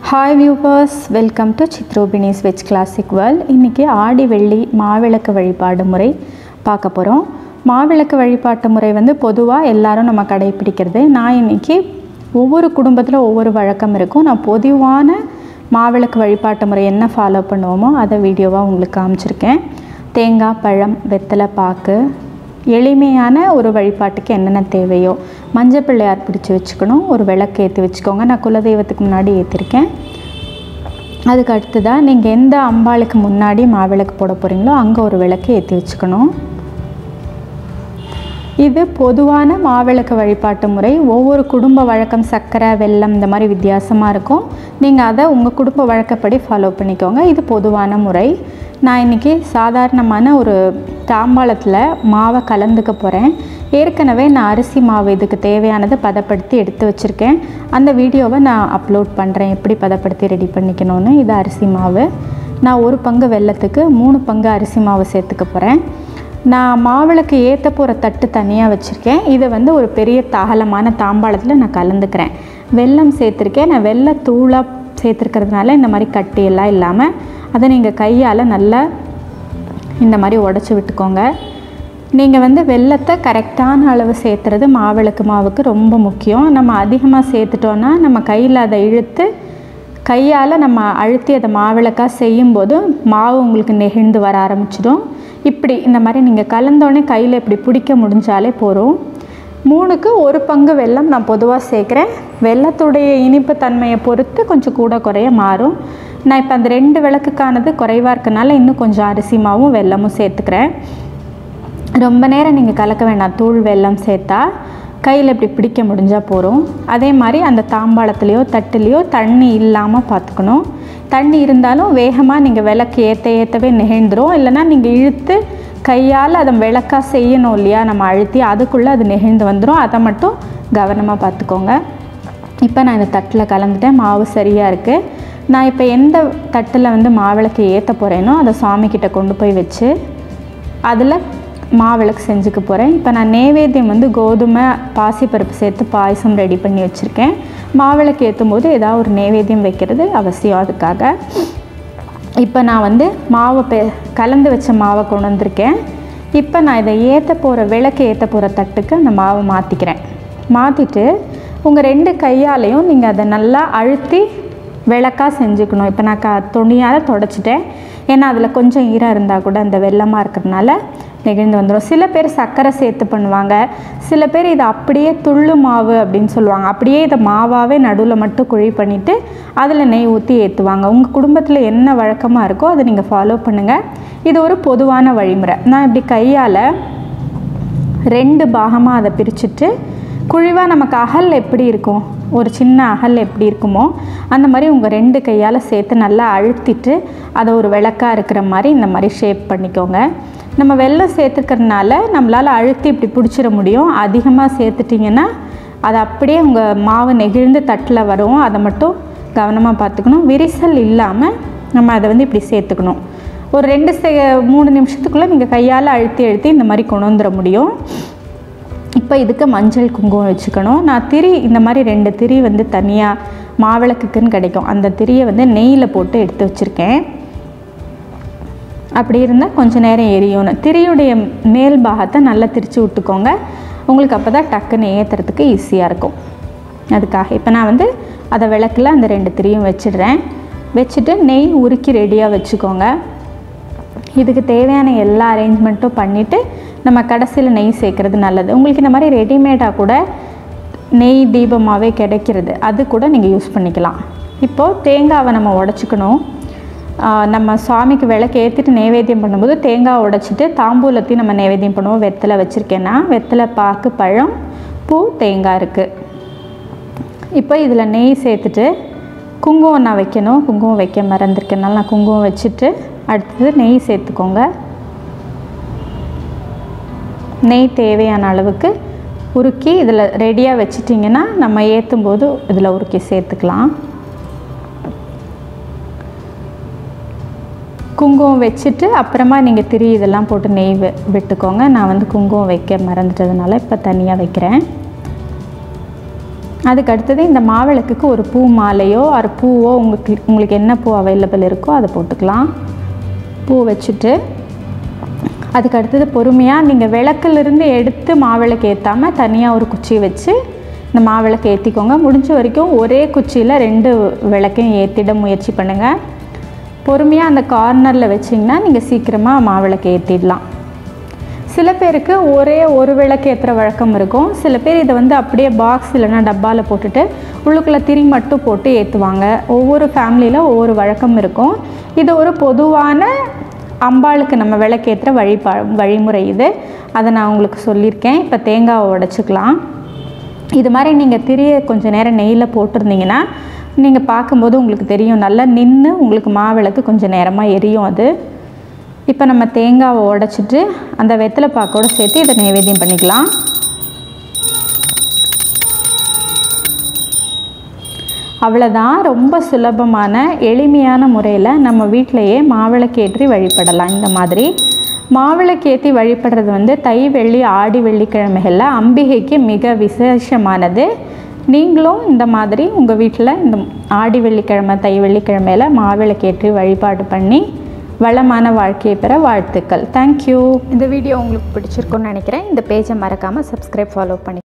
hi viewers welcome to சித்ரோபினிஸ் veg classic world இன்றைக்கி ஆடி வெள்ளி மாவிளக்கு வழிபாடு முறை பார்க்க போகிறோம் மாவிளக்கு வழிபாட்டு முறை வந்து பொதுவாக எல்லாரும் நம்ம கடைப்பிடிக்கிறது நான் இன்றைக்கி ஒவ்வொரு குடும்பத்தில் ஒவ்வொரு வழக்கம் இருக்கும் நான் பொதுவான மாவிளக்கு வழிபாட்டு முறை என்ன ஃபாலோ பண்ணுவோமோ அதை வீடியோவாக உங்களுக்கு காமிச்சிருக்கேன் தேங்காய் பழம் வெத்தலை பாக்கு எளிமையான ஒரு வழிபாட்டுக்கு என்னென்ன தேவையோ மஞ்சள் பிள்ளையார் பிடிச்சி வச்சுக்கணும் ஒரு விளக்கு ஏற்றி வச்சுக்கோங்க நான் குலதெய்வத்துக்கு முன்னாடி ஏற்றிருக்கேன் அதுக்கு அடுத்ததாக நீங்கள் எந்த அம்பாளுக்கு முன்னாடி மாவிளக்கு போட போகிறீங்களோ அங்கே ஒரு விளக்கு ஏற்றி வச்சுக்கணும் இது பொதுவான மாவிளக்கு வழிபாட்டு முறை ஒவ்வொரு குடும்ப வழக்கம் சர்க்கரை வெல்லம் இந்த மாதிரி வித்தியாசமாக இருக்கும் நீங்கள் அதை உங்கள் குடும்ப வழக்கப்படி ஃபாலோ பண்ணிக்கோங்க இது பொதுவான முறை நான் இன்றைக்கி சாதாரணமான ஒரு தாம்பாளத்தில் மாவை கலந்துக்க போகிறேன் ஏற்கனவே நான் அரிசி மாவு இதுக்கு தேவையானதை பதப்படுத்தி எடுத்து வச்சுருக்கேன் அந்த வீடியோவை நான் அப்லோட் பண்ணுறேன் எப்படி பதப்படுத்தி ரெடி பண்ணிக்கணும்னு இது அரிசி மாவு நான் ஒரு பங்கு வெல்லத்துக்கு மூணு பங்கு அரிசி மாவு சேர்த்துக்க போகிறேன் நான் மாவிளக்கு ஏற்ற போகிற தட்டு தனியாக வச்சுருக்கேன் இதை வந்து ஒரு பெரிய தகலமான தாம்பாளத்தில் நான் கலந்துக்கிறேன் வெல்லம் சேர்த்துருக்கேன் நான் வெள்ளை தூளாக சேர்த்துருக்கிறதுனால இந்த மாதிரி கட்டியெல்லாம் இல்லாமல் அதை நீங்கள் கையால் நல்லா இந்த மாதிரி உடச்சி விட்டுக்கோங்க நீங்கள் வந்து வெள்ளத்தை கரெக்டான அளவு சேர்த்துறது மாவிளக்கு மாவுக்கு ரொம்ப முக்கியம் நம்ம அதிகமாக சேர்த்துட்டோன்னா நம்ம கையில் அதை இழுத்து கையால் நம்ம அழுத்தி அதை மாவிளக்காக செய்யும்போது மாவு உங்களுக்கு நெகிழ்ந்து வர ஆரம்பிச்சிடும் இப்படி இந்த மாதிரி நீங்கள் கலந்தோடனே கையில் இப்படி பிடிக்க முடிஞ்சாலே போதும் மூணுக்கு ஒரு பங்கு வெல்லம் நான் பொதுவாக சேர்க்குறேன் வெள்ளத்துடைய இனிப்பு தன்மையை பொறுத்து கொஞ்சம் கூட குறைய மாறும் நான் இப்போ அந்த ரெண்டு விளக்குக்கானது குறைவாக இருக்கனால இன்னும் கொஞ்சம் அரிசி மாவும் வெல்லமும் சேர்த்துக்கிறேன் ரொம்ப நேரம் நீங்கள் கலக்க வேண்டாம் தூள் வெல்லம் சேர்த்தா கையில் இப்படி பிடிக்க முடிஞ்சால் போகிறோம் அதே மாதிரி அந்த தாம்பாளத்துலேயோ தட்டுலேயோ தண்ணி இல்லாமல் பார்த்துக்கணும் தண்ணி இருந்தாலும் வேகமாக நீங்கள் விளக்கு ஏற்ற ஏற்றவே நெகிழ்ந்துரும் இல்லைன்னா நீங்கள் இழுத்து கையால் அதை விளக்காக செய்யணும் இல்லையா நம்ம அழுத்தி அதுக்குள்ளே அது நெகிழ்ந்து வந்துடும் அதை மட்டும் கவனமாக பார்த்துக்கோங்க இப்போ நான் இந்த தட்டில் கலந்துட்டேன் மாவு சரியாக இருக்குது நான் இப்போ எந்த தட்டில் வந்து மாவிளக்கு ஏற்ற போகிறேனோ அதை சாமிக்கிட்ட கொண்டு போய் வச்சு அதில் மாவிளக்கு செஞ்சுக்க போகிறேன் இப்போ நான் நெய்வேத்தியம் வந்து கோதுமை பாசிப்பருப்பு சேர்த்து பாயசம் ரெடி பண்ணி வச்சுருக்கேன் மாவிளக்கு ஏற்றும் போது ஏதாவது ஒரு நெய்வேத்தியம் வைக்கிறது அவசியம் அதுக்காக இப்போ நான் வந்து மாவை பெ கலந்து வச்ச மாவை கொண்டு வந்திருக்கேன் இப்போ நான் இதை ஏற்ற போகிற விளக்கு ஏற்ற போகிற தட்டுக்கு அந்த மாவை மாற்றிக்கிறேன் மாற்றிட்டு உங்கள் ரெண்டு கையாலையும் நீங்கள் அதை நல்லா அழுத்தி விளக்காக செஞ்சுக்கணும் இப்போ நான் க துணியால் தொடச்சிட்டேன் ஏன்னா அதில் கொஞ்சம் ஈரம் இருந்தால் கூட அந்த வெள்ளமாக இருக்கிறதுனால நெகிழ்ந்து வந்துடும் சில பேர் சர்க்கரை சேர்த்து பண்ணுவாங்க சில பேர் இதை அப்படியே துள்ளு மாவு அப்படின்னு சொல்லுவாங்க அப்படியே இதை மாவாகவே நடுவில் மட்டும் குழி பண்ணிவிட்டு அதில் நெய் ஊற்றி ஏற்றுவாங்க உங்கள் குடும்பத்தில் என்ன வழக்கமாக இருக்கோ அதை நீங்கள் ஃபாலோ பண்ணுங்கள் இது ஒரு பொதுவான வழிமுறை நான் இப்படி கையால் ரெண்டு பாகமாக அதை பிரிச்சுட்டு குழிவாக நமக்கு அகல் எப்படி இருக்கும் ஒரு சின்ன அகல் எப்படி இருக்குமோ அந்த மாதிரி உங்கள் ரெண்டு கையால் சேர்த்து நல்லா அழுத்திட்டு அதை ஒரு விளக்காக இருக்கிற மாதிரி இந்த மாதிரி ஷேப் பண்ணிக்கோங்க நம்ம வெள்ளம் சேர்த்துக்கிறதுனால நம்மளால் அழுத்தி இப்படி பிடிச்சிட முடியும் அதிகமாக சேர்த்துட்டிங்கன்னா அது அப்படியே உங்கள் மாவு நெகிழ்ந்து தட்டில் வரும் அதை மட்டும் கவனமாக பார்த்துக்கணும் விரிசல் இல்லாமல் நம்ம அதை வந்து இப்படி சேர்த்துக்கணும் ஒரு ரெண்டு செ மூணு நிமிஷத்துக்குள்ளே நீங்கள் கையால் அழுத்தி அழுத்தி இந்த மாதிரி கொண்டு வந்துட முடியும் இப்போ இதுக்கு மஞ்சள் குங்குமம் வச்சுக்கணும் நான் திரி இந்த மாதிரி ரெண்டு திரி வந்து தனியாக மாவிளக்குக்குன்னு கிடைக்கும் அந்த திரியை வந்து நெய்யில் போட்டு எடுத்து வச்சுருக்கேன் அப்படி இருந்தால் கொஞ்சம் நேரம் எரியணும் திரியுடைய மேல் பாகத்தை நல்லா திரித்து விட்டுக்கோங்க உங்களுக்கு அப்போ தான் டக்குன்னு ஏற்றுறதுக்கு ஈஸியாக இருக்கும் அதுக்காக இப்போ நான் வந்து அதை விளக்கில் அந்த ரெண்டு திரியும் வச்சிடுறேன் வச்சுட்டு நெய் உருக்கி ரெடியாக வச்சுக்கோங்க இதுக்கு தேவையான எல்லா அரேஞ்ச்மெண்ட்டும் பண்ணிவிட்டு நம்ம கடைசியில் நெய் சேர்க்குறது நல்லது உங்களுக்கு இந்த மாதிரி ரெடிமேடாக கூட நெய் தீபமாகவே கிடைக்கிறது அது கூட நீங்கள் யூஸ் பண்ணிக்கலாம் இப்போது தேங்காவை நம்ம உடச்சிக்கணும் நம்ம சுவாமிக்கு விளக்கு ஏற்றிட்டு நைவேத்தியம் பண்ணும்போது தேங்காய் உடைச்சிட்டு தாம்பூலத்தையும் நம்ம நைவேத்தியம் பண்ணுவோம் வெத்தலை வச்சுருக்கேன்னா வெத்தலை பாக்கு பழம் பூ தேங்காய் இருக்குது இப்போ இதில் நெய் சேர்த்துட்டு குங்குமம் நான் வைக்கணும் குங்குமம் வைக்க மறந்துருக்கனால நான் குங்குமம் வச்சுட்டு அடுத்தது நெய் சேர்த்துக்கோங்க நெய் தேவையான அளவுக்கு உருக்கி இதில் ரெடியாக வச்சிட்டிங்கன்னா நம்ம ஏற்றும் போது இதில் உருக்கி சேர்த்துக்கலாம் குங்குமம் வச்சுட்டு அப்புறமா நீங்கள் திரி இதெல்லாம் போட்டு நெய் விட்டுக்கோங்க நான் வந்து குங்குமம் வைக்க மறந்துட்டதுனால இப்போ தனியாக வைக்கிறேன் அதுக்கு அடுத்தது இந்த மாவிளக்குக்கு ஒரு பூ மாலையோ ஒரு பூவோ உங்களுக்கு உங்களுக்கு என்ன பூ அவைலபிள் இருக்கோ அதை போட்டுக்கலாம் பூ வச்சுட்டு அதுக்கு அடுத்தது பொறுமையாக நீங்கள் விளக்குலேருந்து எடுத்து மாவிளக்கு ஏற்றாமல் தனியாக ஒரு குச்சி வச்சு இந்த மாவிளக்கு ஏற்றிக்கோங்க முடிஞ்ச வரைக்கும் ஒரே குச்சியில் ரெண்டு விளக்கையும் ஏற்றிட முயற்சி பண்ணுங்கள் பொறுமையாக அந்த கார்னரில் வச்சிங்கன்னா நீங்கள் சீக்கிரமாக மாவிளக்கு ஏற்றிடலாம் சில பேருக்கு ஒரே ஒரு விளக்கு ஏற்றுற வழக்கம் இருக்கும் சில பேர் இதை வந்து அப்படியே பாக்ஸ் இல்லைன்னா டப்பாவில் போட்டுட்டு உள்ளுக்குள்ளே திரி மட்டும் போட்டு ஏற்றுவாங்க ஒவ்வொரு ஃபேமிலியில் ஒவ்வொரு வழக்கம் இருக்கும் இது ஒரு பொதுவான அம்பாளுக்கு நம்ம விளக்கேற்றுற வழிபா வழிமுறை இது அதை நான் உங்களுக்கு சொல்லியிருக்கேன் இப்போ தேங்காவை உடச்சிக்கலாம் இது மாதிரி நீங்கள் திரியை கொஞ்சம் நேரம் நெய்யில் போட்டிருந்தீங்கன்னா நீங்கள் பார்க்கும்போது உங்களுக்கு தெரியும் நல்லா நின்று உங்களுக்கு மாவிளக்கு கொஞ்சம் நேரமாக எரியும் அது இப்போ நம்ம தேங்காவை உடச்சிட்டு அந்த வெத்தலை பாக்கோட சேர்த்து இதை நைவேத்தியம் பண்ணிக்கலாம் அவ்வளோதான் ரொம்ப சுலபமான எளிமையான முறையில் நம்ம வீட்டிலையே மாவிளக்கேற்றி வழிபடலாம் இந்த மாதிரி மாவிளக்கேற்றி வழிபடுறது வந்து தை வெள்ளி ஆடி வெள்ளிக்கிழமைகளில் அம்பிகைக்கு மிக விசேஷமானது நீங்களும் இந்த மாதிரி உங்கள் வீட்டில் இந்த ஆடி வெள்ளிக்கிழமை தை வெள்ளிக்கிழமையில் மாவிளக்கேற்றி வழிபாடு பண்ணி வளமான வாழ்க்கையை பெற வாழ்த்துக்கள் தேங்க்யூ இந்த வீடியோ உங்களுக்கு பிடிச்சிருக்குன்னு நினைக்கிறேன் இந்த பேஜை மறக்காமல் சப்ஸ்கிரைப் ஃபாலோ பண்ணி